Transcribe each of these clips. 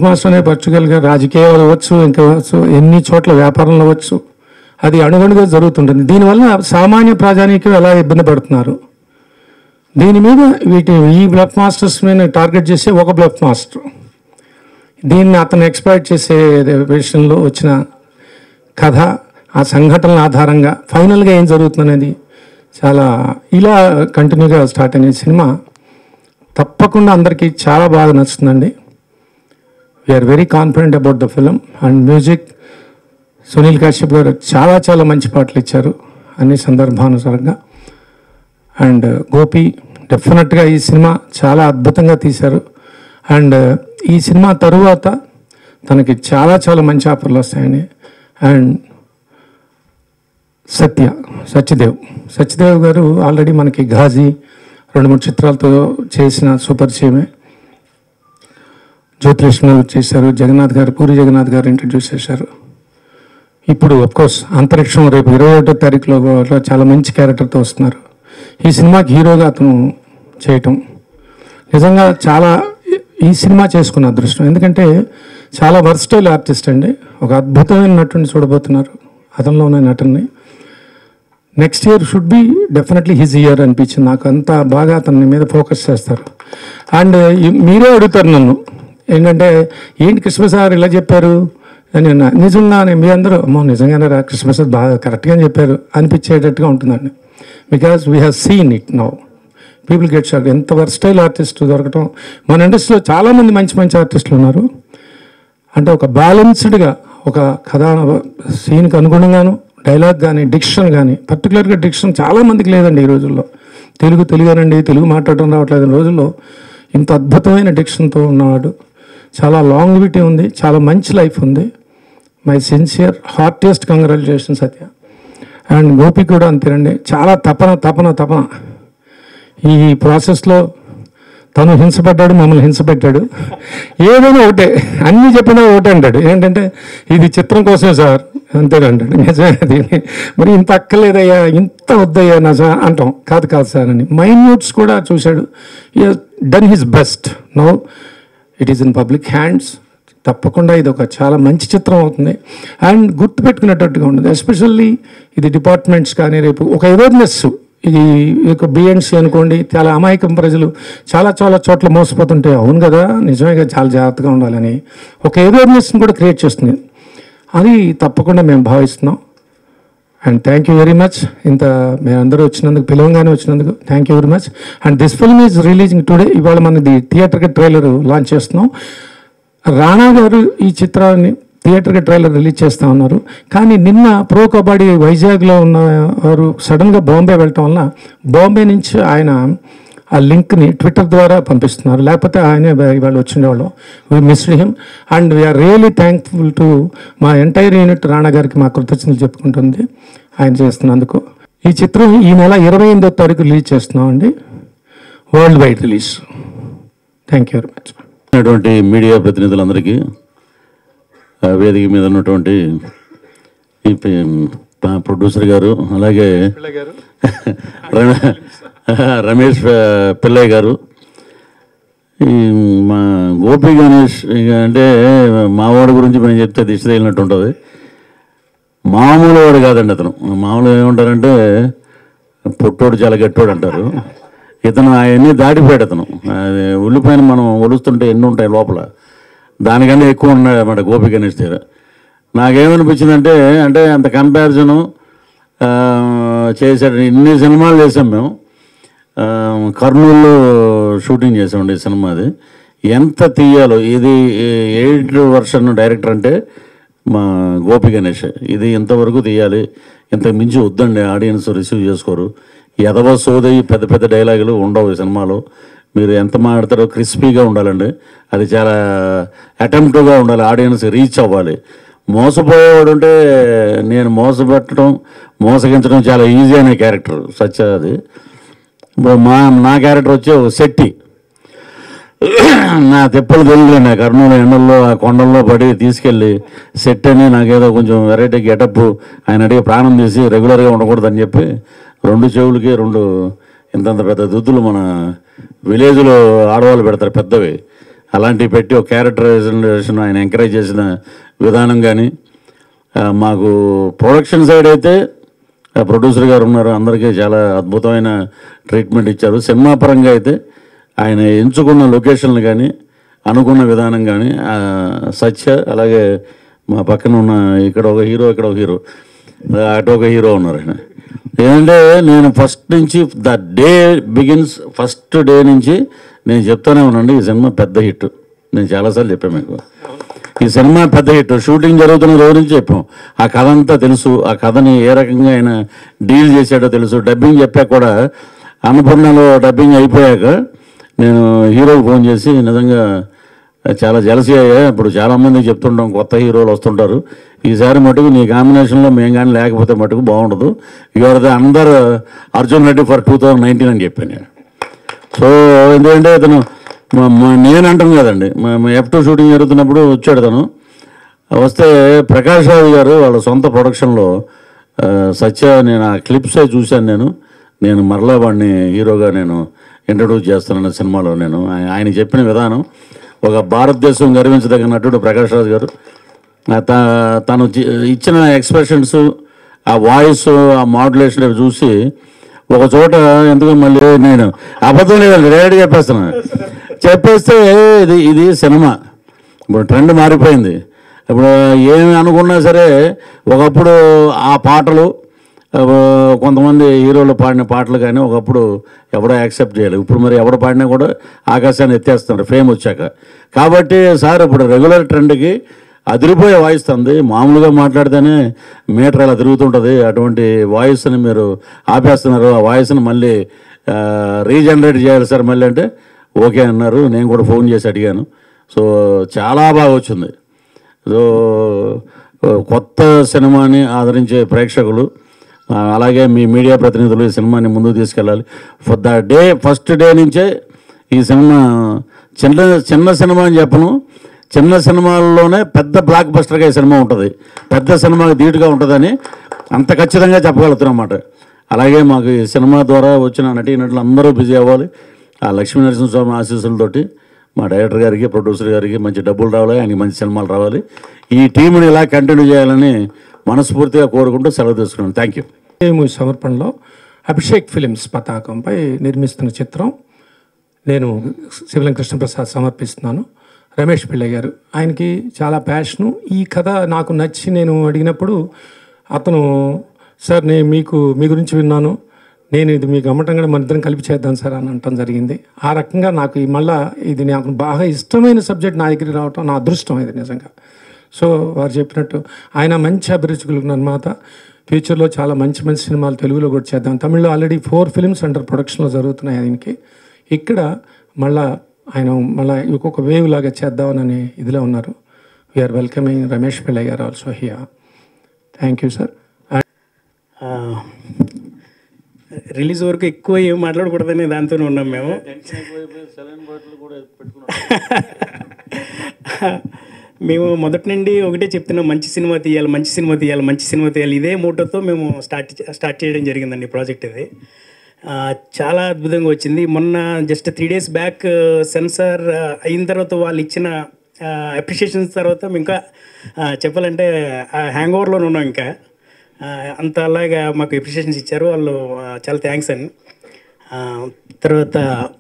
Master అనే పర్చుగల్గా రాజకీయాలు అవ్వచ్చు ఇంకా అవ్వచ్చు ఎన్ని చోట్ల వ్యాపారంలో అవ్వచ్చు అది అణుగణుగా జరుగుతుంటుంది దీనివల్ల సామాన్య ప్రజానీకం ఎలా ఇబ్బంది పడుతున్నారు దీని మీద వీటి ఈ బ్లఫ్ మాస్టర్స్ మీద టార్గెట్ చేసే ఒక బ్లఫ్ మాస్టర్ దీన్ని అతను ఎక్స్ప్లాయిట్ చేసే విషయంలో వచ్చిన కథ ఆ సంఘటనల ఆధారంగా ఫైనల్గా ఏం జరుగుతుందనేది చాలా ఇలా కంటిన్యూగా స్టార్ట్ అయిన సినిమా తప్పకుండా అందరికీ చాలా బాగా నచ్చుతుందండి we're very confident about the film and music Sunil Kashyap గారు చాలా చాలా మంచి పాటలు ఇచ్చారు అన్ని సందర్భానుసారంగా అండ్ గోపి డెఫినెట్గా ఈ సినిమా చాలా అద్భుతంగా తీశారు అండ్ ఈ సినిమా తరువాత తనకి చాలా చాలా మంచి ఆఫర్లు వస్తాయండి అండ్ సత్య సత్యదేవ్ సత్యదేవ్ గారు ఆల్రెడీ మనకి ఘాజీ రెండు మూడు చిత్రాలతో చేసిన సుపరిచయమే జ్యోతిలక్ష్మి గారు చేశారు జగన్నాథ్ గారు పూరి జగన్నాథ్ గారు ఇంట్రడ్యూస్ చేశారు ఇప్పుడు కోర్స్ అంతరిక్షం రేపు ఇరవై ఒకటో తారీఖులో కూడా చాలా మంచి క్యారెక్టర్తో వస్తున్నారు ఈ సినిమాకి హీరోగా అతను చేయటం నిజంగా చాలా ఈ సినిమా చేసుకున్న అదృష్టం ఎందుకంటే చాలా వర్స్టైల్ ఆర్టిస్ట్ అండి ఒక అద్భుతమైన నటుని చూడబోతున్నారు అతనిలో ఉన్న నటుని next year should be definitely his year అనిపించింది నాకు అంత బాగా అతని మీద ఫోకస్ చేస్తారు అండ్ మీరే అడుగుతారు నన్ను ఏంటంటే ఏంటి కృష్ణప్రసాద్ ఇలా చెప్పారు అని అన్నా నిజంగానే మీ అందరూ అమ్మో నిజంగానే రా కృష్ణప్రసాద్ బాగా కరెక్ట్గా చెప్పారు అనిపించేటట్టుగా ఉంటుందండి because we have seen it now people get shock ఎంత వర్స్టైల్ ఆర్టిస్ట్ దొరకటం మన ఇండస్ట్రీలో చాలామంది మంచి మంచి ఆర్టిస్టులు ఉన్నారు అంటే ఒక బ్యాలెన్స్డ్గా ఒక కథ సీన్కి అనుగుణంగాను డైలాగ్ కానీ డిక్షన్ కానీ పర్టికులర్గా డిక్షన్ చాలా మందికి లేదండి ఈ రోజుల్లో తెలుగు తెలుగానండి తెలుగు మాట్లాడడం రావట్లేదు ఈ రోజుల్లో ఇంత అద్భుతమైన డిక్షన్తో ఉన్నవాడు చాలా లాంగ్ విటీ ఉంది చాలా మంచి లైఫ్ ఉంది my sincere heartiest congratulation Satya and Gopi కూడా అంతేనండి చాలా తపన తపన తపన ఈ ప్రాసెస్లో తను హింసపడ్డాడు మమ్మల్ని హింసపెట్టాడు ఏదైనా ఒకటే అన్ని చెప్పినా ఒకటే అంటాడు ఏంటంటే ఇది చిత్రం కోసమే సార్ అంతేనంటాడు నిజమే అది మరి ఇంత అక్కర్లేదయ్యా ఇంత వద్దయ్యా నా సార్ అంటాం కాదు కాదు సార్ అని మైన్యూట్స్ కూడా చూశాడు done his best no it is in public hands తప్పకుండా ఇది ఒక చాలా మంచి చిత్రం అవుతుంది అండ్ గుర్తుపెట్టుకునేటట్టుగా ఉంటుంది ఎస్పెషల్లీ ఇది డిపార్ట్మెంట్స్ కానీ రేపు ఒక అవేర్నెస్ ఇది ఒక బిఎన్సి అనుకోండి చాలా అమాయకం ప్రజలు చాలా చాలా చోట్ల మోసపోతుంటే అవును కదా నిజమే కదా చాలా జాగ్రత్తగా ఉండాలని ఒక అవేర్నెస్ని కూడా క్రియేట్ చేస్తుంది అది తప్పకుండా మేము భావిస్తున్నాం and thank you very much ఇంత మేమందరూ వచ్చినందుకు పిలవంగానే వచ్చినందుకు thank you very much and this film is releasing today ఇవాళ మనది థియేటర్కి ట్రైలర్ లాంచ్ చేస్తున్నాం రాణా గారు ఈ చిత్రాన్ని థియేటర్కి ట్రైలర్ రిలీజ్ చేస్తా ఉన్నారు కానీ నిన్న ప్రో కబడ్డీ వైజాగ్లో ఉన్న వారు సడన్గా బాంబే వెళ్ళటం వల్ల బాంబే నుంచి ఆయన ఆ లింక్ని ట్విట్టర్ ద్వారా పంపిస్తున్నారు లేకపోతే ఆయనే ఇవాళ వచ్చిండేవాళ్ళు we missed him and we're really thankful to మా ఎంటైర్ యూనిట్ రాణా గారికి మా కృతజ్ఞతలు చెప్పుకుంటుంది ఆయన చేస్తున్నందుకు ఈ చిత్రం ఈ నెల ఇరవై ఎనిమిదో తారీఖు రిలీజ్ చేస్తున్నాం అండి worldwide release thank you very much ఉన్నటువంటి మీడియా ప్రతినిధులందరికీ ఆ వేదిక మీద ఉన్నటువంటి ఈ పి- ప- ప్రొడ్యూసర్ గారు అలాగే రమే- రమేష్ ప- పిల్లయ్య గారు ఈ మా గోపి గణేష్ ఇక అంటే మావాడి గురించి మేము చెప్తే దిశ తగిలినట్టు ఉంటుంది మామూలు వాడు కాదండి అతను మామూలు ఏమంటారంటే పొట్టోడు చాలా గట్టోడు అంటారు ఇతను అవన్నీ దాటిపోయాడు అతను అది ఉల్లిపాయను మనం ఒలుస్తుంటే ఎన్ని ఉంటాయి లోపల దానికన్నా ఎక్కువ ఉన్నాయి అన్నమాట గోపి గణేష్ దగ్గర నాకేమనిపించిందంటే అంటే అంత కంపారిజను చేశాడు ఇన్ని సినిమాలు చేసాం మేము ఆ, కర్నూలులో షూటింగ్ చేసామండి ఈ సినిమాది ఎంత తీయాలో ఇది ఎయిట్ వర్షన్ డైరెక్టర్ అంటే మా గోపి గణేష్ ఇది ఇంతవరకు తీయాలి ఇంత మించి వద్దండి ఆడియన్స్ రిసీవ్ చేసుకోరు ఎదవ సోది పెద్ద పెద్ద డైలాగులు ఉండవు ఈ సినిమాలో మీరు ఎంత మాట్లాడతారో క్రిస్పీగా ఉండాలండి అది చాలా అటెంప్ట్గా ఉండాలి ఆడియన్స్ రీచ్ అవ్వాలి మోసపోయేవాడు ఉంటే నేను మోసపెట్టడం మోసగించడం చాలా ఈజీ అనే క్యారెక్టర్ సత్య అది ఇప్పుడు మా నా క్యారెక్టర్ వచ్చి ఒక శెట్టి నా తిప్పలు తెలియదు నా కర్నూలు ఎండల్లో ఆ కొండల్లో పడి తీసుకెళ్ళి సెట్ అని నాకేదో కొంచెం వెరైటీ గెటప్ ఆయన అడిగి ప్రాణం తీసి రెగ్యులర్గా ఉండకూడదని చెప్పి రెండు చెవులకి రెండు ఇంతంత పెద్ద దుద్దులు మన విలేజ్లో ఆడవాళ్ళు పెడతారు పెద్దవి అలాంటివి పెట్టి ఒక క్యారెక్టరైజేషన్ ఆయన ఎంకరేజ్ చేసిన విధానం కానీ ఆ, మాకు ప్రొడక్షన్ సైడ్ అయితే ఆ ప్రొడ్యూసర్ గారు ఉన్నారు అందరికీ చాలా అద్భుతమైన ట్రీట్మెంట్ ఇచ్చారు సినిమా పరంగా అయితే ఆయన ఎంచుకున్న లొకేషన్లు కానీ అనుకున్న విధానం కానీ ఆ, సత్య అలాగే మా పక్కన ఉన్న ఇక్కడ ఒక హీరో ఇక్కడ ఒక హీరో అటు ఒక హీరో ఉన్నారు ఆయన ఏంటంటే నేను ఫస్ట్ నుంచి the day begins first day నుంచి నేను చెప్తానే ఉన్నాండి ఈ సినిమా పెద్ద హిట్ నేను చాలాసార్లు చెప్పాను మీకు ఈ సినిమా పెద్ద హిట్ షూటింగ్ జరుగుతున్న రోజు నుంచి చెప్పాం ఆ కథ అంతా తెలుసు ఆ కథని ఏ రకంగా ఆయన డీల్ చేశాడో తెలుసు డబ్బింగ్ చెప్పాక కూడా అన్నపూర్ణలో డబ్బింగ్ అయిపోయాక నేను హీరోకి ఫోన్ చేసి నిజంగా చాలా జలసీ అయ్యా ఇప్పుడు చాలామంది చెప్తుంటాం కొత్త హీరోలు వస్తుంటారు ఈసారి మటుకు నీ కాంబినేషన్లో మేము కానీ లేకపోతే మటుకు బాగుండదు యువర్ ద అందర్ Arjun Reddy for two thousand nineteen అని చెప్పాను నేను సో ఎందుకంటే అతను మా- మా- నేను అంటాను కదండి మా ఎఫ్ టూ షూటింగ్ జరుగుతున్నప్పుడు వచ్చాడు తను వస్తే ప్రకాష్ రావు గారు వాళ్ళ సొంత ప్రొడక్షన్లో ఆ, సత్య నేను ఆ క్లిప్సే చూశాను నేను నేను మరలా వాడిని హీరోగా నేను ఇంట్రడ్యూస్ చేస్తున్నాను సినిమాలో నేను ఆయ- ఆయన చెప్పిన విధానం ఒక భారతదేశం గర్వించదగ్గ నటుడు ప్రకాష్ రాజు గారు ఆ త- తను చి- ఇచ్చిన ఎక్స్ప్రెషన్స్ ఆ వాయిస్ ఆ మాడ్యులేషన్ అవి చూసి ఒక చోట ఎందుకు మళ్ళీ నేను అబద్ధం లేదండి రేటు చెప్పేస్తున్నా చెప్పేస్తే ఇది ఇది సినిమా ఇప్పుడు ట్రెండ్ మారిపోయింది ఇప్పుడు ఏమి అనుకున్నా సరే ఒకప్పుడు ఆ పాటలు ఆ, కొంతమంది హీరోలు పాడిన పాటలు కానీ ఒకప్పుడు ఎవడో యాక్సెప్ట్ చేయాలి ఇప్పుడు మరి ఎవడు పాడినా కూడా ఆకాశాన్ని ఎత్తేస్తున్నారు ఫేమ్ వచ్చాక కాబట్టి సార్ ఇప్పుడు రెగ్యులర్ ట్రెండ్కి అదిరిపోయే వాయిస్ తంది మామూలుగా మాట్లాడితేనే మీటర్ ఇలా తిరుగుతుంటుంది అటువంటి వాయిస్ని మీరు ఆపేస్తున్నారు ఆ వాయిస్ని మళ్ళీ రీజనరేట్ చేయాలి సార్ మళ్ళీ అంటే ఓకే అన్నారు నేను కూడా ఫోన్ చేసి అడిగాను సో చాలా బాగా వచ్చింది సో కొత్త సినిమాని ఆదరించే ప్రేక్షకులు ఆ, అలాగే మీ మీడియా ప్రతినిధులు ఈ సినిమాని ముందుకు తీసుకెళ్ళాలి for the day first day నుంచే ఈ సినిమా చిన్న చిన్న సినిమా అని చెప్పను చిన్న సినిమాల్లోనే పెద్ద బ్లాక్ బస్టర్గా ఈ సినిమా ఉంటుంది పెద్ద సినిమాకి ధీటుగా ఉంటుందని అంత ఖచ్చితంగా చెప్పగలుగుతున్నాం అన్నమాట అలాగే మాకు ఈ సినిమా ద్వారా వచ్చిన నటీనటులు అందరూ బిజీ అవ్వాలి ఆ లక్ష్మీ నరసింహస్వామి ఆశీస్సులతోటి మా డైరెక్టర్ గారికి ప్రొడ్యూసర్ గారికి మంచి డబ్బులు రావాలి ఆయనకి మంచి సినిమాలు రావాలి ఈ టీంని ఇలా కంటిన్యూ చేయాలని మనస్ఫూర్తిగా కోరుకుంటూ సెలవు తీసుకున్నాను థ్యాంక్ యూ మూవీ సమర్పణలో అభిషేక్ ఫిలిమ్స్ పతాకంపై నిర్మిస్తున్న చిత్రం నేను శివలం కృష్ణప్రసాద్ సమర్పిస్తున్నాను రమేష్ పిళ్ళయ్య గారు ఆయనకి చాలా ప్యాషను ఈ కథ నాకు నచ్చి నేను అడిగినప్పుడు అతను సార్ నేను మీకు మీ గురించి విన్నాను నేను ఇది మీకు అమ్మటంగా మన ఇద్దరం కలిపి చేద్దాం సార్ అని అనటం జరిగింది ఆ రకంగా నాకు ఈ మళ్ళా ఇది నాకు బాగా ఇష్టమైన సబ్జెక్ట్ నా దగ్గరికి రావటం నా అదృష్టం ఇది నిజంగా సో వారు చెప్పినట్టు ఆయన మంచి అభిరుచి కలిగిన నిర్మాత ఫ్యూచర్లో చాలా మంచి మంచి సినిమాలు తెలుగులో కూడా చేద్దాం తమిళ్లో ఆల్రెడీ ఫోర్ ఫిల్మ్స్ అండర్ ప్రొడక్షన్లో జరుగుతున్నాయి ఆయనకి ఇక్కడ మళ్ళా ఆయన మళ్ళా ఇంకొక వేవ్ లాగా చేద్దామని ఇదిలో ఉన్నారు వీఆర్ వెల్కమింగ్ రమేష్ పిల్లయ్య గారు also here thank you sir ఆ, రిలీజ్ వరకు ఎక్కువ ఏం మాట్లాడకూడదనే దాంతోనే ఉన్నాం మేము మేము మొదటి నుండి ఒకటే చెప్తున్నాం మంచి సినిమా తీయాలి మంచి సినిమా తీయాలి మంచి సినిమా తీయాలి ఇదే మోటోతో మేము స్టార్ట్ స్టార్ట్ చేయడం జరిగిందండి ఈ ప్రాజెక్ట్ ఇది ఆ, చాలా అద్భుతంగా వచ్చింది మొన్న just three days back censor అయిన తర్వాత వాళ్ళు ఇచ్చిన అప్రిషియేషన్స్ తర్వాత మేము ఇంకా ఆ, చెప్పాలంటే హ్యాంగ్ ఓవర్లోనే ఉన్నాం ఇంకా ఆ, అంత అలాగా మాకు అప్రిషియేషన్స్ ఇచ్చారు వాళ్ళు ఆ, చాలా థ్యాంక్స్ అండి ఆ, తర్వాత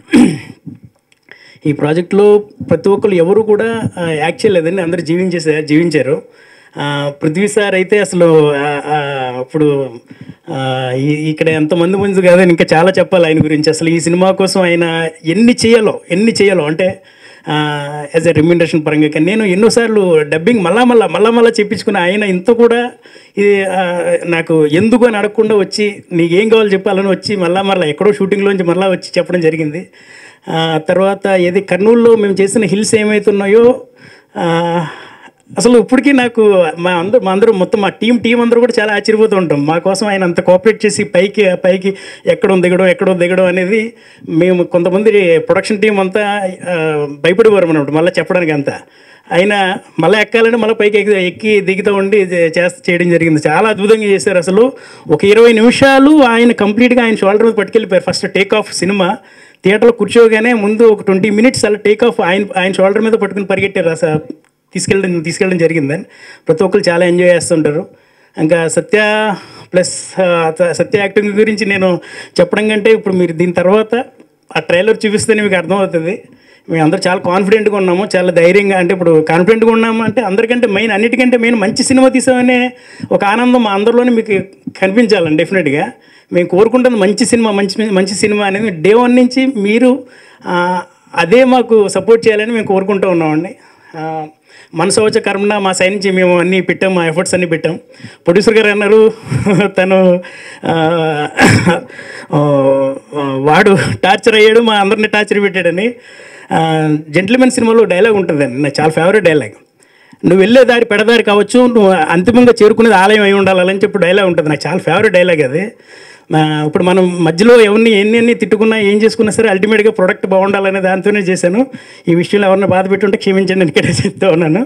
ఈ ప్రాజెక్ట్లో ప్రతి ఒక్కరు ఎవరు కూడా ఆ, యాక్ట్ చేయలేదండి అందరూ జీవించేసా జీవించారు ఆ, పృథ్వీ సార్ అయితే అసలు ఆ, ఆ, అప్పుడు ఆ, ఈ- ఇక్కడ ఎంతమంది ముందు కాదని ఇంకా చాలా చెప్పాలి ఆయన గురించి అసలు ఈ సినిమా కోసం ఆయన ఎన్ని చేయాలో ఎన్ని చేయాలో అంటే యాజ్ ఎ రెమ్యూనరేషన్ పరంగా కానీ నేను ఎన్నోసార్లు డబ్బింగ్ మళ్ళా మళ్ళా మళ్ళా మళ్ళా చెప్పించుకున్న ఆయన ఇంత కూడా ఇది ఆ, నాకు ఎందుకు అని అడగకుండా వచ్చి నీకు ఏం కావాలో చెప్పాలని వచ్చి మళ్ళా మళ్ళీ ఎక్కడో షూటింగ్లోంచి మళ్ళీ వచ్చి చెప్పడం జరిగింది ఆ, తర్వాత ఏది కర్నూలులో మేము చేసిన హిల్స్ ఏమవుతున్నాయో ఆ, అసలు ఇప్పటికీ నాకు మా అందరూ మా అందరూ మొత్తం మా టీం టీం అందరూ కూడా చాలా ఆశ్చర్యపోతూ ఉంటాం మా కోసం ఆయన అంత కోఆపరేట్ చేసి పైకి పైకి ఎక్కడో దిగడం ఎక్కడో దిగడం అనేది మేము కొంతమంది ప్రొడక్షన్ టీం అంతా ఆ, భయపడేవారు అనమాట మళ్ళీ చెప్పడానికి అంతా అయినా మళ్ళీ ఎక్కాలంటే మళ్ళీ పైకి ఎక్కి ఎక్కి దిగుతూ ఉండి చేస్త చేయడం జరిగింది చాలా అద్భుతంగా చేశారు అసలు ఒక ఇరవై నిమిషాలు ఆయన కంప్లీట్గా ఆయన షోల్డర్ మీద పట్టుకెళ్ళిపోయారు ఫస్ట్ టేక్ ఆఫ్ సినిమా థియేటర్లో కూర్చోగానే ముందు ఒక ట్వంటీ మినిట్స్ అలా టేక్ ఆఫ్ ఆయన ఆయన షోల్డర్ మీద పట్టుకుని పరిగెట్టారు అసలు తీసుకెళ్ళడం తీసుకెళ్ళడం జరిగిందని ప్రతి ఒక్కరు చాలా ఎంజాయ్ చేస్తుంటారు ఇంకా సత్య ప్లస్ సత్య యాక్టింగ్ గురించి నేను చెప్పడం కంటే ఇప్పుడు మీరు దీని తర్వాత ఆ ట్రైలర్ చూపిస్తేనే మీకు అర్థమవుతుంది మేము అందరూ చాలా కాన్ఫిడెంట్గా ఉన్నాము చాలా ధైర్యంగా అంటే ఇప్పుడు కాన్ఫిడెంట్గా ఉన్నాము అంటే అందరికంటే మెయిన్ అన్నిటికంటే మెయిన్ మంచి సినిమా తీసామనే ఒక ఆనందం మా అందరిలోనే మీకు కనిపించాలండి డెఫినెట్గా మేము కోరుకుంటుంది మంచి సినిమా మంచి మంచి సినిమా అనేది డే వన్ నుంచి మీరు ఆ, అదే మాకు సపోర్ట్ చేయాలని మేము కోరుకుంటూ ఉన్నామండి ఆ, మనసు వచ్చే కర్మన మా సైడ్ నుంచి మేము అన్నీ పెట్టాం మా ఎఫర్ట్స్ అన్నీ పెట్టాం ప్రొడ్యూసర్ గారు అన్నారు తను ఆ, ఆ, వాడు టార్చర్ అయ్యాడు మా అందరిని టార్చర్ పెట్టాడని జెంటిల్మెన్ సినిమాలో డైలాగ్ ఉంటుందండి నాకు చాలా ఫేవరెట్ డైలాగ్ నువ్వు వెళ్ళే దారి పెడదారి కావచ్చు నువ్వు అంతిమంగా చేరుకునేది ఆలయం అయి ఉండాలని చెప్పి డైలాగ్ ఉంటుంది నాకు చాలా ఫేవరెట్ డైలాగ్ అది ఆ, ఇప్పుడు మనం మధ్యలో ఎవరిని ఎన్ని ఎన్ని తిట్టుకున్నా ఏం చేసుకున్నా సరే అల్టిమేట్గా ప్రొడక్ట్ బాగుండాలనే దాంతోనే చేశాను ఈ విషయంలో ఎవరిని బాధ పెట్టుంటే క్షమించండి నేను ఇక్కడే చెప్తా ఉన్నాను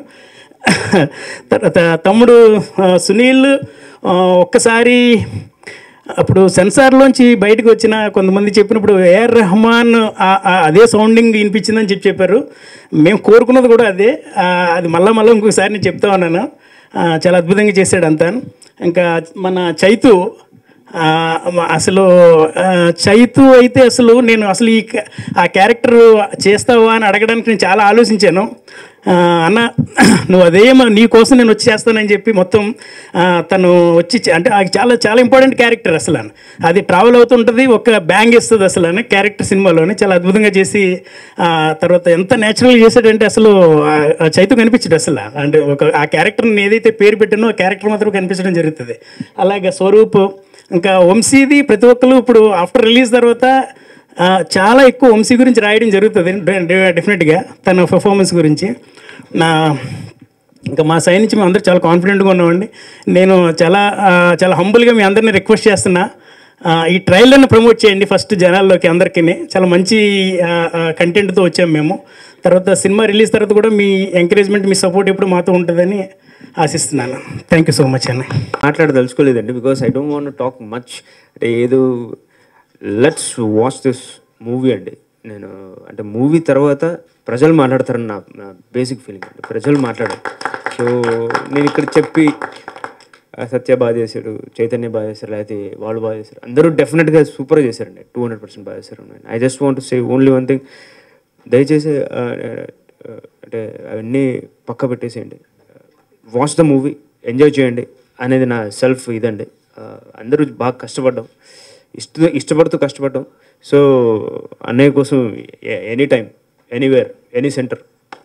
తర్వాత తమ్ముడు ఆ, సునీల్ ఆ, ఒక్కసారి అప్పుడు సెన్సార్లోంచి బయటకు వచ్చిన కొంతమంది చెప్పినప్పుడు ఏఆర్ రెహమాన్ ఆ- ఆ అదే సౌండింగ్ వినిపించిందని చెప్పి చెప్పారు మేము కోరుకున్నది కూడా అదే ఆ, అది మళ్ళీ మళ్ళీ ఇంకొకసారి నేను చెప్తా ఉన్నాను ఆ, చాలా అద్భుతంగా చేశాడు అంతా ఇంకా మన చైతు ఆ, అసలు ఆ, చైతు అయితే అసలు నేను అసలు ఈ క- ఆ క్యారెక్టర్ చేస్తావా అని అడగడానికి నేను చాలా ఆలోచించాను ఆ, అన్న నువ్వు అదే నీ కోసం నేను వచ్చి చేస్తానని చెప్పి మొత్తం ఆ, తను వచ్చి చే- అంటే అది చాలా చాలా ఇంపార్టెంట్ క్యారెక్టర్ అసలు అని. అది ట్రావెల్ అవుతుంటుంది ఒక బ్యాంగ్ ఇస్తుంది అసలు అని క్యారెక్టర్ సినిమాలోనే చాలా అద్భుతంగా చేసి ఆ, తర్వాత ఎంత న్యాచురల్గా చేశాడంటే అసలు ఆ, ఆ చైతు కనిపించడు అసలు అంటే ఒక ఆ క్యారెక్టర్ని ఏదైతే పేరు పెట్టానో ఆ క్యారెక్టర్ మాత్రం కనిపించడం జరుగుతుంది అలాగే స్వరూప్ ఇంకా వంశీది ప్రతి ఒక్కరు ఇప్పుడు ఆఫ్టర్ రిలీజ్ తర్వాత ఆ, చాలా ఎక్కువ వంశీ గురించి రాయడం జరుగుతుంది డెఫినెట్గా తన పర్ఫార్మెన్స్ గురించి నా ఇంకా మా సైడ్ నుంచి మేము అందరూ చాలా కాన్ఫిడెంట్గా ఉన్నామండి నేను చాలా ఆ, చాలా హంబుల్గా మీ అందరిని రిక్వెస్ట్ చేస్తున్నా ఆ, ఈ ట్రైలర్ని ప్రమోట్ చేయండి ఫస్ట్ జనాల్లోకి అందరికీ చాలా మంచి కంటెంట్తో వచ్చాము మేము తర్వాత సినిమా రిలీజ్ తర్వాత కూడా మీ ఎంకరేజ్మెంట్ మీ సపోర్ట్ ఎప్పుడు మాతో ఉంటుందని ఆశిస్తున్నాను థ్యాంక్ యూ సో మచ్ అన్న మాట్లాడదలుచుకోలేదండి because I don't want talk much అంటే ఏదో లెట్స్ వాచ్ దిస్ మూవీ అండి నేను అంటే మూవీ తర్వాత ప్రజలు మాట్లాడతారని నా నా బేసిక్ ఫీలింగ్ అండి ప్రజలు మాట్లాడారు సో నేను ఇక్కడ చెప్పి ఆ, సత్య బాగా చేశాడు చైతన్య బాగా చేశారు లేకపోతే వాళ్ళు బాగా చేశారు అందరూ డెఫినెట్గా సూపర్ చేశారండి టూ హండ్రెడ్ పర్సెంట్ బాగా చేశారు I just want say only one thing దయచేసి ఆ, ఆ, అంటే అవన్నీ పక్క పెట్టేసేయండి వాచ్ ద మూవీ ఎంజాయ్ చేయండి అనేది నా సెల్ఫ్ ఇదండి ఆ, అందరూ బాగా కష్టపడ్డాం ఇష్ట ఇష్టపడుతూ కష్టపడ్డాం సో అన్నయ్య కోసం any time anywhere any centre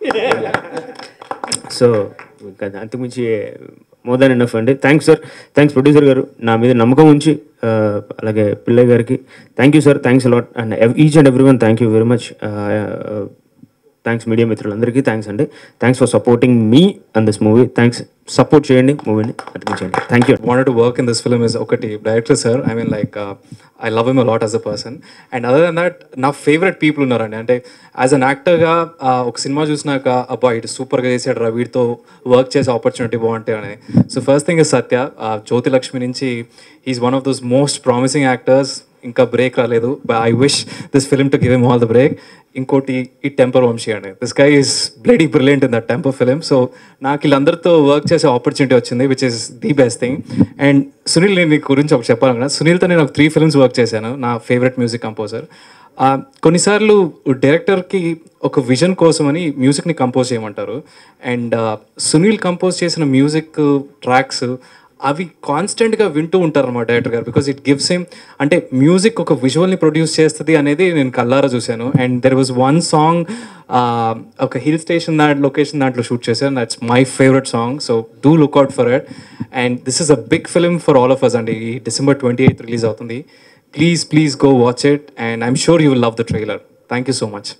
so ఇంకా అంతకుమించి మోర్ దాన్ ఎనఫ్ అండి థ్యాంక్స్ సార్ థ్యాంక్స్ ప్రొడ్యూసర్ గారు నా మీద నమ్మకం ఉంచి ఆ, అలాగే పిల్లయ్య గారికి thank you sir thanks a lot and each and every one thank you very much thanks media మిత్రులందరికీ థ్యాంక్స్ అండి థ్యాంక్స్ ఫర్ సపోర్టింగ్ మీ on this movie thanks support చేయండి మూవీని అనిపించండి thank you wanted to work in this film is ఒకటి director sir I mean like uh, I love him a lot as a person and other than that నా favourite people ఉన్నారండి అంటే as an యాక్టర్గా ఒక cinema చూసినాక అబ్బా ఇటు సూపర్గా చేసాడు రా వీటితో వర్క్ చేసే ఆపర్చునిటీ బాగుంటాయి అని so first thing is Satya uh, జ్యోతి లక్ష్మి నుంచి is one of those most promising actors ఇంకా బ్రేక్ రాలేదు I wish this film to give M all the break ఇంకోటి ఈ టెంపర్ వంశీ అండి this guy is bloody brilliant in that temper film so నాకు వీళ్ళందరితో work చేసే opportunity వచ్చింది which is the best thing and Sunil నేను నీ గురించి ఒకటి చెప్పాలనుకున్నా సునీల్తో నేను ఒక త్రీ ఫిల్మ్స్ వర్క్ చేశాను నా ఫేవరెట్ మ్యూజిక్ కంపోజర్ కొన్నిసార్లు డైరెక్టర్కి ఒక విజన్ కోసమని మ్యూజిక్ని కంపోజ్ చేయమంటారు అండ్ సునీల్ కంపోజ్ చేసిన మ్యూజిక్ ట్రాక్స్ అవి కాన్స్టెంట్గా వింటూ ఉంటారు అనమాట డైరెక్టర్ గారు బికాస్ ఇట్ గివ్స్ హిమ్ అంటే మ్యూజిక్ ఒక విజువల్ని ప్రొడ్యూస్ చేస్తుంది అనేది నేను కల్లారా చూశాను and there was one song ఒక హిల్ స్టేషన్ దాంట్లో లొకేషన్ దాంట్లో షూట్ చేశాను that's my favourite song so do look out for it and this is a big film for all of us అండి ఈ డిసెంబర్ ట్వంటీ ఎయిత్ రిలీజ్ అవుతుంది please please go watch it and I'm sure you will love the trailer thank you so much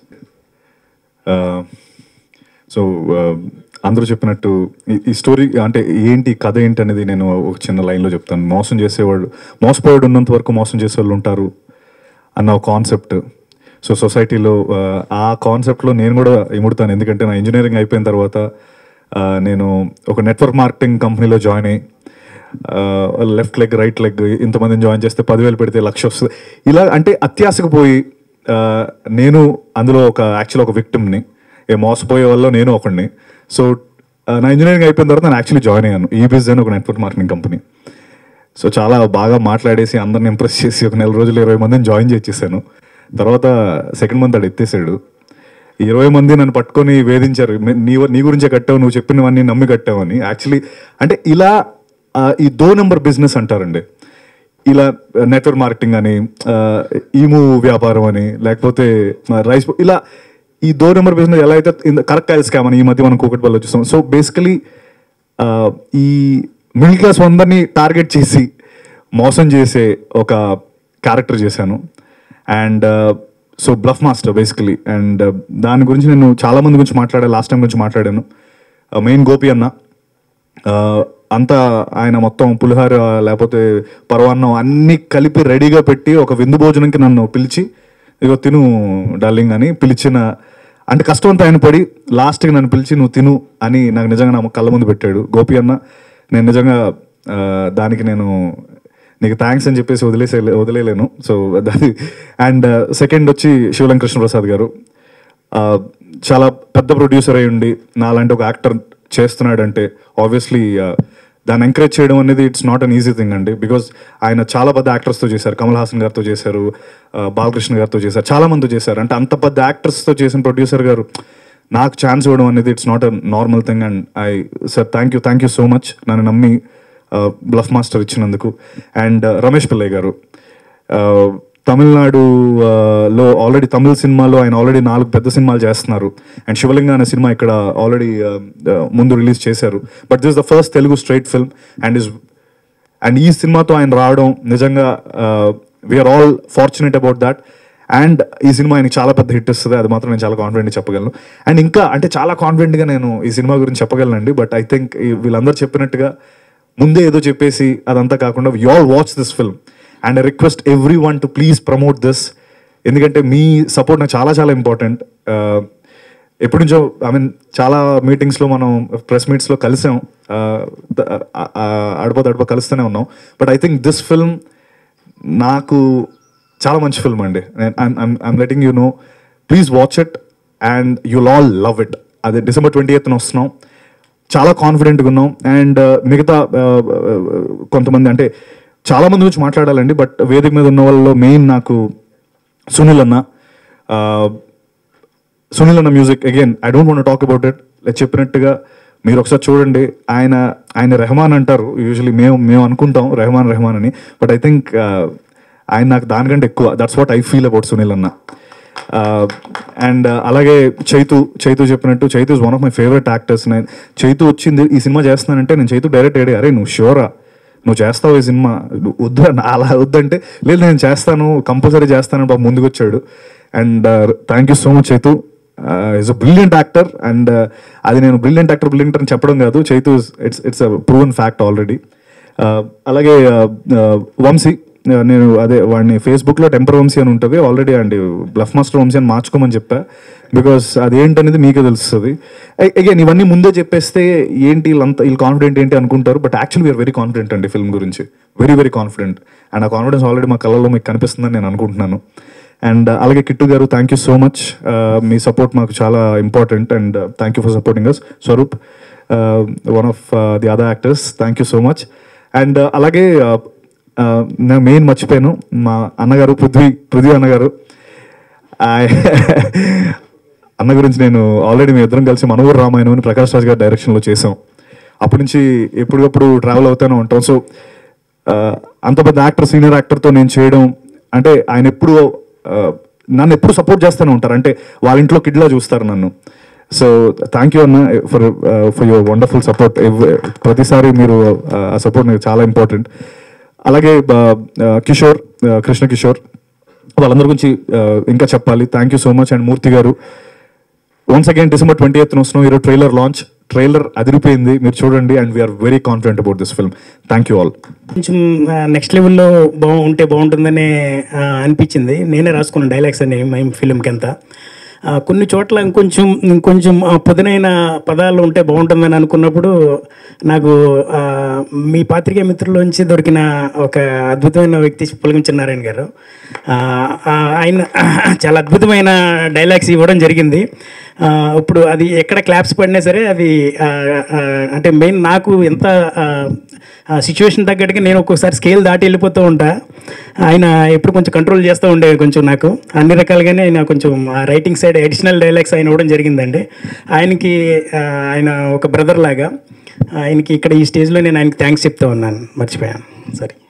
so అందరూ చెప్పినట్టు ఈ- ఈ story అంటే ఏంటి కథ ఏంటి అనేది నేను ఒక చిన్న లైన్లో చెప్తాను మోసం చేసేవాళ్ళు మోసపోయాడు ఉన్నంత వరకు మోసం చేసే వాళ్ళు ఉంటారు అన్న ఒక కాన్సెప్ట్ సో సొసైటీలో ఆ, ఆ కాన్సెప్ట్లో నేను కూడా ఇముడతాను ఎందుకంటే నా ఇంజనీరింగ్ అయిపోయిన తర్వాత ఆ, నేను ఒక నెట్వర్క్ మార్కెటింగ్ కంపెనీలో జాయిన్ అయ్యి లెఫ్ట్ లెగ్ రైట్ లెగ్ ఇంతమందిని జాయిన్ చేస్తే పదివేలు పెడితే లక్ష వస్తుంది ఇలా అంటే అత్యాశకు పోయి ఆ, నేను అందులో ఒక యాక్చువల్ ఒక విక్టిమ్ని ఏ మోసపోయే వల్ల నేను ఒకడిని సో ఆ, నా ఇంజనీరింగ్ అయిపోయిన తర్వాత నేను యాక్చువల్లీ జాయిన్ అయ్యాను ఈ బిజ్ అని ఒక నెట్వర్క్ మార్కెటింగ్ కంపెనీ సో చాలా బాగా మాట్లాడేసి అందరిని ఇంప్రెస్ చేసి ఒక నెల రోజులు ఇరవై మందిని జాయిన్ చేసేసాను తర్వాత సెకండ్ మంత్ అది ఎత్తేసాడు ఈ ఇరవై మంది నన్ను పట్టుకొని వేధించారు "మే- నీ నీ గురించే కట్టావు నువ్వు చెప్పినవన్నీ నమ్మి కట్టావని యాక్చువల్లీ అంటే ఇలా ఆ, ఈ దో నెంబర్ బిజినెస్ అంటారండి ఇలా నెట్వర్క్ మార్కెటింగ్ అని ఆ, ఈము వ్యాపారం అని లేకపోతే ఆ, రైస్ ఇలా ఈ దో నెంబర్ బిజినెస్ ఎలా అయితే కరెక్ట్ కాయల్ స్కామ్ అని ఈ మధ్య మనం కూకట్పల్లి వచ్చేస్తాం సో బేసికలీ ఈ మిడిల్ క్లాస్ అందరినీ టార్గెట్ చేసి మోసం చేసే ఒక క్యారెక్టర్ చేశాను and so Bluff Master basically and దాని గురించి నేను చాలా మంది గురించి మాట్లాడాను లాస్ట్ టైం గురించి మాట్లాడాను మెయిన్ గోపి అన్న ఆ, అంతా ఆయన మొత్తం పులిహార లేకపోతే పరవాన్నం అన్నీ కలిపి రెడీగా పెట్టి ఒక విందు భోజనంకి నన్ను పిలిచి ఇగో తిను డార్లింగ్ అని పిలిచిన అంటే కష్టం అంతా ఆయన పడి లాస్ట్కి నన్ను పిలిచి నువ్వు తిను అని నాకు నిజంగా నా కళ్ళ ముందు పెట్టాడు గోపి అన్న నేను నిజంగా ఆ, దానికి నేను నీకు థ్యాంక్స్ అని చెప్పేసి వదిలేసే వదిలేలేను సో అది అండ్ సెకండ్ వచ్చి శివలం కృష్ణప్రసాద్ గారు ఆ, చాలా పెద్ద ప్రొడ్యూసర్ అయి ఉండి నాలాంటి ఒక యాక్టర్ చేస్తున్నాడంటే ఆబ్వియస్లీ దాన్ని ఎంకరేజ్ చేయడం అనేది it's not an easy thing అండి బికాజ్ ఆయన చాలా పెద్ద యాక్టర్స్తో చేశారు కమల్ హాసన్ గారితో చేశారు ఆ, బాలకృష్ణ గారితో చేశారు చాలా మందితో చేశారు అంటే అంత పెద్ద యాక్టర్స్తో చేసిన ప్రొడ్యూసర్ గారు నాకు ఛాన్స్ ఇవ్వడం అనేది it's not a normal thing and I sir thank you thank you so much నన్ను నమ్మి బ్లఫ్ మాస్టర్ ఇచ్చినందుకు అండ్ రమేష్ పిల్లయ్య గారు ఆ, తమిళనాడు ఆ, లో ఆల్రెడీ తమిళ సినిమాలో ఆయన ఆల్రెడీ నాలుగు పెద్ద సినిమాలు చేస్తున్నారు అండ్ శివలింగ అనే సినిమా ఇక్కడ ఆల్రెడీ ముందు రిలీజ్ చేశారు but this the first Telugu straight film and is and ఈ సినిమాతో ఆయన రావడం నిజంగా we're all fortunate about that and ఈ సినిమా ఆయనకి చాలా పెద్ద హిట్ ఇస్తుంది అది మాత్రం నేను చాలా కాన్ఫిడెంట్ చెప్పగలను అండ్ ఇంకా అంటే చాలా కాన్ఫిడెంట్గా నేను ఈ సినిమా గురించి చెప్పగలనండి బట్ ఐ థింక్ వీళ్ళందరూ చెప్పినట్టుగా ముందే ఏదో చెప్పేసి అదంతా కాకుండా you all watch this film and I request every one to please promote this ఎందుకంటే మీ సపోర్ట్ నాకు చాలా చాలా ఇంపార్టెంట్ ఎప్పటి నుంచో ఐ మీన్ చాలా మీటింగ్స్లో మనం ప్రెస్ మీట్స్లో కలిసాం అడప తడప కలుస్తూనే ఉన్నాం but I think this film నాకు చాలా మంచి ఫిల్మ్ అండి I'm letting you know please watch it and you'll all love it అదే డిసెంబర్ ట్వంటీ ఎయిత్న వస్తున్నాం చాలా కాన్ఫిడెంట్గా ఉన్నాం అండ్ మిగతా uh, uh, కొంతమంది అంటే చాలా మంది గురించి మాట్లాడాలండి బట్ వేదిక మీద ఉన్న వాళ్ళలో మెయిన్ నాకు సునీల్ అన్న uh, సునీల్ అన్న music again I don't want talk about it చెప్పినట్టుగా మీరు ఒకసారి చూడండి ఆయన ఆయన రెహమాన్ అంటారు యూజువలీ మేము మేము అనుకుంటాం రెహమాన్ రెహమాన్ అని బట్ ఐ థింక్ ఆయన నాకు దానికంటే ఎక్కువ that's what I feel about Sunil అన్న అండ్ అలాగే చైతు చైతు చెప్పినట్టు Chaitu is one of my favourite actors నేను చైతు వచ్చింది ఈ సినిమా చేస్తున్నానంటే నేను చైతు డైరెక్ట్ అయ్యాడు అరే నువ్వు షూరా నువ్వు చేస్తావు ఈ సినిమా నువ్వు వద్దు అన్న అలా వద్దంటే లేదు నేను చేస్తాను కంపల్సరీ చేస్తాను బాబు ముందుకు వచ్చాడు and thank you so much Chaitu is a brilliant actor and అది నేను బ్రిలియంట్ యాక్టర్ బ్రిలియంట్ అని చెప్పడం కాదు Chaitu it's it's a proven fact already అలాగే uh, uh, వంశీ uh, నేను అదే వాడిని ఫేస్బుక్లో టెంపర్ వంశీ అని ఉంటుంది ఆల్రెడీ అండి బ్లఫ్ మాస్టర్ వంశీ అని మార్చుకోమని చెప్పా బికాస్ అది ఏంటనేది మీకే తెలుస్తుంది అగైన్ ఇవన్నీ ముందే చెప్పేస్తే ఏంటి వీళ్ళంతా వీళ్ళు కాన్ఫిడెంట్ ఏంటి అనుకుంటారు but actually we're very confident అండి ఫిల్మ్ గురించి వెరీ వెరీ కాన్ఫిడెంట్ అండ్ ఆ కాన్ఫిడెన్స్ ఆల్రెడీ మా కళ్ళలో మీకు కనిపిస్తుందని నేను అనుకుంటున్నాను అండ్ అలాగే Kittu garu thank you so much మీ సపోర్ట్ మాకు చాలా important and thank you for supporting us Swaroop one of the other actors thank you so much and అలాగే uh, uh, నేను మెయిన్ మర్చిపోయాను మా అన్నగారు పృథ్వీ పృథ్వీ అన్నగారు ఆయ్- అన్న గురించి నేను ఆల్రెడీ మేము ఇద్దరం కలిసి మనోహర్ రామాయణం అని ప్రకాష్ రాజ్ గారి డైరెక్షన్లో చేసాం అప్పటి నుంచి ఎప్పటికప్పుడు ట్రావెల్ అవుతూనే ఉంటాం సో ఆ, అంత పెద్ద యాక్టర్ సీనియర్ యాక్టర్తో నేను చేయడం అంటే ఆయన ఎప్పుడు ఆ, నన్ను ఎప్పుడు సపోర్ట్ చేస్తూనే ఉంటారు అంటే వాళ్ళ ఇంట్లో కిడ్లా చూస్తారు నన్ను సో థ్యాంక్ యూ అన్న for for your wonderful support ప్రతిసారి మీరు ఆ, ఆ సపోర్ట్ నాకు చాలా ఇంపార్టెంట్ అలాగే ఆ, ఆ, కిషోర్ ఆ, కృష్ణ కిషోర్ వాళ్ళందరి గురించి ఆ, ఇంకా చెప్పాలి thank you so much and Murthy garu once again December twenty eighth వస్తున్నాం ఈరోజు ట్రైలర్ లాంచ్ ట్రైలర్ అదిరిపోయింది మీరు చూడండి and we're very confident about this film thank you all కొంచెం నెక్స్ట్ లెవెల్లో బాగు ఉంటే బాగుంటుందనే ఆ, అనిపించింది నేనే రాసుకున్న డైలాగ్స్ అని మేము ఫిలింకి అంతా ఆ, కొన్ని చోట్ల ఇంకొంచెం ఇంకొంచెం ఆ, పదునైన పదాలు ఉంటే బాగుంటుందని అనుకున్నప్పుడు నాకు ఆ, మీ పాత్రికేయ మిత్రుల్లోంచి దొరికిన ఒక అద్భుతమైన వ్యక్తి పులగం నారాయణ గారు ఆ, ఆ, ఆయన చాలా అద్భుతమైన డైలాగ్స్ ఇవ్వడం జరిగింది ఆ, ఇప్పుడు అది ఎక్కడ క్లాప్స్ పడినా సరే అది ఆ, ఆ, అంటే మెయిన్ నాకు ఎంత సిచ్యువేషన్ తగ్గట్టుగా నేను ఒక్కొక్కసారి స్కేల్ దాటి వెళ్ళిపోతూ ఉంటా ఆయన ఎప్పుడు కొంచెం కంట్రోల్ చేస్తూ ఉండేది కొంచెం నాకు అన్ని రకాలుగానే ఆయన కొంచెం రైటింగ్ సైడ్ అడిషనల్ డైలాగ్స్ ఆయన ఇవ్వడం జరిగిందండి ఆయనకి ఆ, ఆయన ఒక బ్రదర్ లాగా ఆయనకి ఇక్కడ ఈ స్టేజ్లో నేను ఆయనకి థ్యాంక్స్ చెప్తా ఉన్నాను మర్చిపోయాను సరే